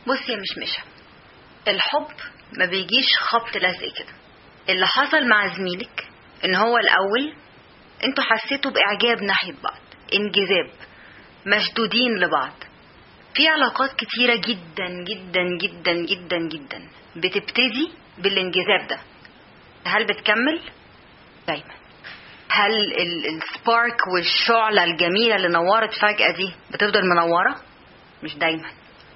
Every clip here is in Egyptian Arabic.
بصي يا مشمشة الحب ما بيجيش خبط لزق كده اللي حصل مع زميلك ان هو الاول انتوا حسيتوا باعجاب ناحية بعض انجذاب مشدودين لبعض في علاقات كتيرة جدا جدا جدا جدا جدا بتبتدي بالانجذاب ده هل بتكمل؟ دايما هل السبارك والشعلة الجميلة اللي نورت فجأة دي بتفضل منورة؟ مش دايما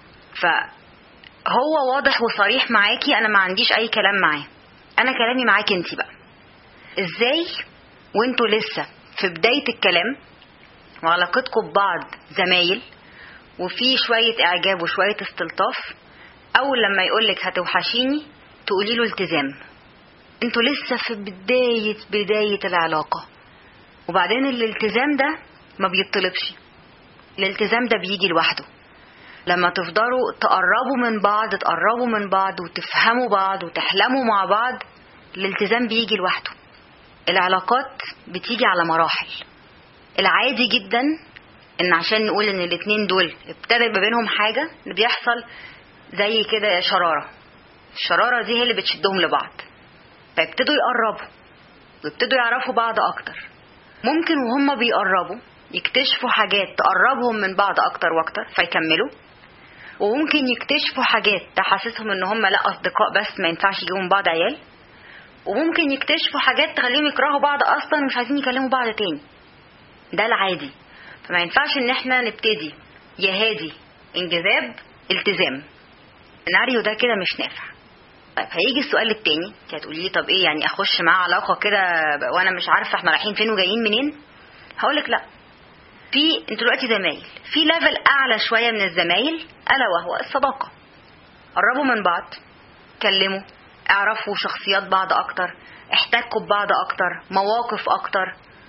فهو واضح وصريح معاكي انا ما عنديش اي كلام معاه انا كلامي معاكي انت بقى ازاي وانتوا لسه في بداية الكلام وعلاقتكم ببعض زمايل وفي شوية إعجاب وشوية استلطاف أول لما يقولك هتوحشيني تقولي له التزام انتوا لسه في بداية بداية العلاقة وبعدين الالتزام ده ما بيطلبش الالتزام ده بيجي لوحده لما تفضلوا تقربوا من بعض تقربوا من بعض وتفهموا بعض وتحلموا مع بعض الالتزام بيجي لوحده العلاقات بتيجي على مراحل العادي جدا ان عشان نقول ان الاتنين دول ابتدى ما بينهم حاجة اللي بيحصل زي كده شرارة الشرارة دي هي اللي بتشدهم لبعض فيبتدوا يقربوا ويبتدوا يعرفوا بعض اكتر ممكن وهم بيقربوا يكتشفوا حاجات تقربهم من بعض اكتر واكتر فيكملوا وممكن يكتشفوا حاجات تحسسهم ان هم لا اصدقاء بس ما ينفعش يجيبوا من بعض عيال وممكن يكتشفوا حاجات تخليهم يكرهوا بعض اصلا ومش عايزين يكلموا بعض تاني ده العادي فما ينفعش ان احنا نبتدي يا هادي انجذاب التزام السيناريو ده كده مش نافع طيب هيجي السؤال التاني انت هتقولي لي طب ايه يعني اخش معاه علاقه كده وانا مش عارفه احنا رايحين فين وجايين منين هقولك لا في انتوا دلوقتي زمايل في ليفل اعلى شويه من الزمايل الا وهو الصداقه قربوا من بعض كلموا اعرفوا شخصيات بعض اكتر احتكوا ببعض اكتر مواقف اكتر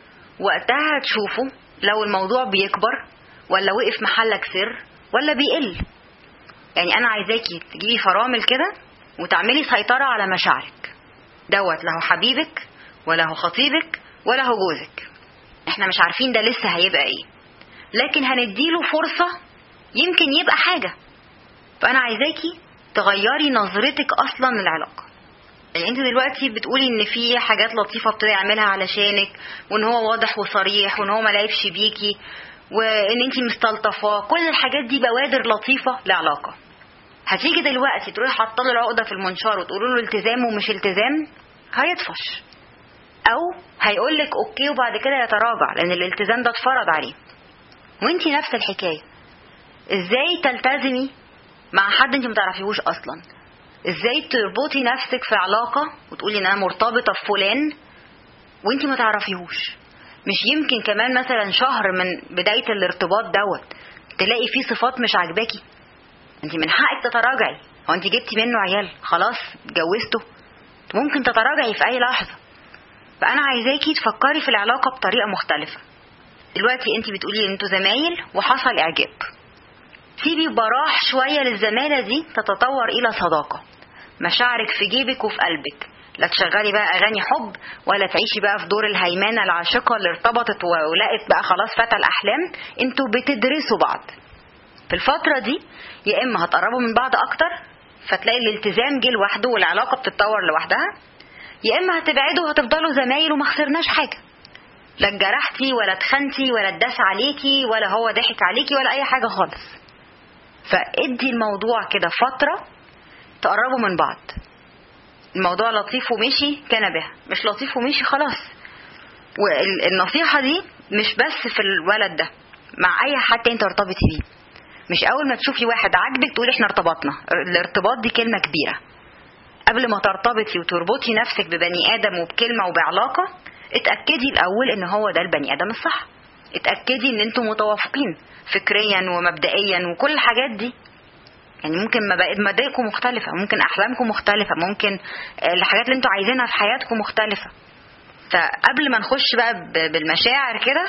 وقتها هتشوفوا لو الموضوع بيكبر ولا وقف محلك سر ولا بيقل يعني انا عايزاكي تجيبي فرامل كده وتعملي سيطرة على مشاعرك دوت لا هو حبيبك ولا هو خطيبك ولا هو جوزك احنا مش عارفين ده لسه هيبقى ايه لكن هنديله فرصة يمكن يبقى حاجة فانا عايزاكي تغيري نظرتك اصلا للعلاقة يعني انت دلوقتي بتقولي ان في حاجات لطيفة ابتدى يعملها علشانك وان هو واضح وصريح وان هو ما لعبش بيكي وان انت مستلطفاه كل الحاجات دي بوادر لطيفة لعلاقة هتيجي دلوقتي تروحي حاطه له العقده في المنشار وتقولوا له التزام ومش التزام هيطفش او هيقول لك اوكي وبعد كده يتراجع لان الالتزام ده اتفرض عليه وانت نفس الحكايه ازاي تلتزمي مع حد انت ما تعرفيهوش اصلا ازاي تربطي نفسك في علاقه وتقولي ان انا مرتبطه بفلان وانت ما تعرفيهوش مش يمكن كمان مثلا شهر من بدايه الارتباط دوت تلاقي فيه صفات مش عاجباكي انت من حقك تتراجعي هو انت جبتي منه عيال خلاص اتجوزته ممكن تتراجعي في اي لحظه فانا عايزاكي تفكري في العلاقه بطريقه مختلفه دلوقتي انت بتقولي انتوا زمايل وحصل اعجاب سيبي براح شويه للزماله دي تتطور الى صداقه مشاعرك في جيبك وفي قلبك لا تشغلي بقى اغاني حب ولا تعيشي بقى في دور الهيمنه العاشقه اللي ارتبطت ولقت بقى خلاص فتى الاحلام انتوا بتدرسوا بعض في الفترة دي يا إما هتقربوا من بعض أكتر فتلاقي الالتزام جه لوحده والعلاقة بتتطور لوحدها يا إما هتبعدوا وهتفضلوا زمايل وما خسرناش حاجة لا اتجرحتي ولا اتخنتي ولا اتداس عليكي ولا هو ضحك عليكي ولا أي حاجة خالص فادي الموضوع كده فترة تقربوا من بعض الموضوع لطيف ومشي كان بها مش لطيف ومشي خلاص والنصيحة دي مش بس في الولد ده مع أي حد انت ترتبطي بيه مش اول ما تشوفي واحد عاجبك تقولي احنا ارتبطنا الارتباط دي كلمه كبيره قبل ما ترتبطي وتربطي نفسك ببني ادم وبكلمه وبعلاقه اتاكدي الاول ان هو ده البني ادم الصح اتاكدي ان انتم متوافقين فكريا ومبدئيا وكل الحاجات دي يعني ممكن مبادئكم مختلفة ممكن أحلامكم مختلفة ممكن الحاجات اللي انتوا عايزينها في حياتكم مختلفة فقبل ما نخش بقى بالمشاعر كده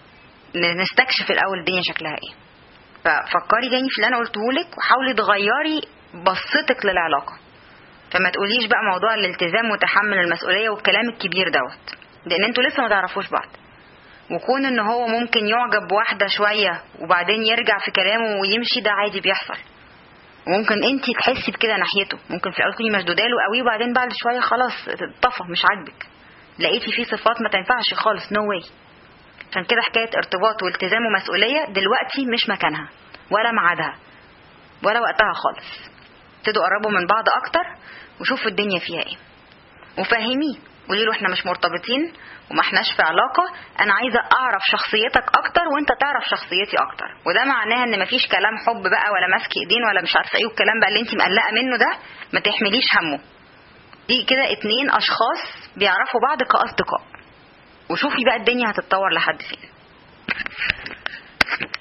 نستكشف الأول الدنيا شكلها ايه ففكري تاني في اللي انا قلته لك وحاولي تغيري بصتك للعلاقه فما تقوليش بقى موضوع الالتزام وتحمل المسؤوليه والكلام الكبير دوت لان انتوا لسه ما تعرفوش بعض وكون ان هو ممكن يعجب بواحده شويه وبعدين يرجع في كلامه ويمشي ده عادي بيحصل وممكن انت تحسي بكده ناحيته ممكن في الاول تكوني مشدوده له قوي وبعدين بعد شويه خلاص طفى مش عاجبك لقيتي فيه صفات ما تنفعش خالص نو no واي عشان كده حكايه ارتباط والتزام ومسؤوليه دلوقتي مش مكانها ولا ميعادها ولا وقتها خالص ابتدوا قربوا من بعض اكتر وشوفوا الدنيا فيها ايه وفهميه قولي له احنا مش مرتبطين وما احناش في علاقه انا عايزه اعرف شخصيتك اكتر وانت تعرف شخصيتي اكتر وده معناه ان مفيش كلام حب بقى ولا ماسك ايدين ولا مش عارفه ايه والكلام بقى اللي انت مقلقه منه ده ما تحمليش همه دي كده اتنين اشخاص بيعرفوا بعض كاصدقاء وشوفي بقى الدنيا هتتطور لحد فين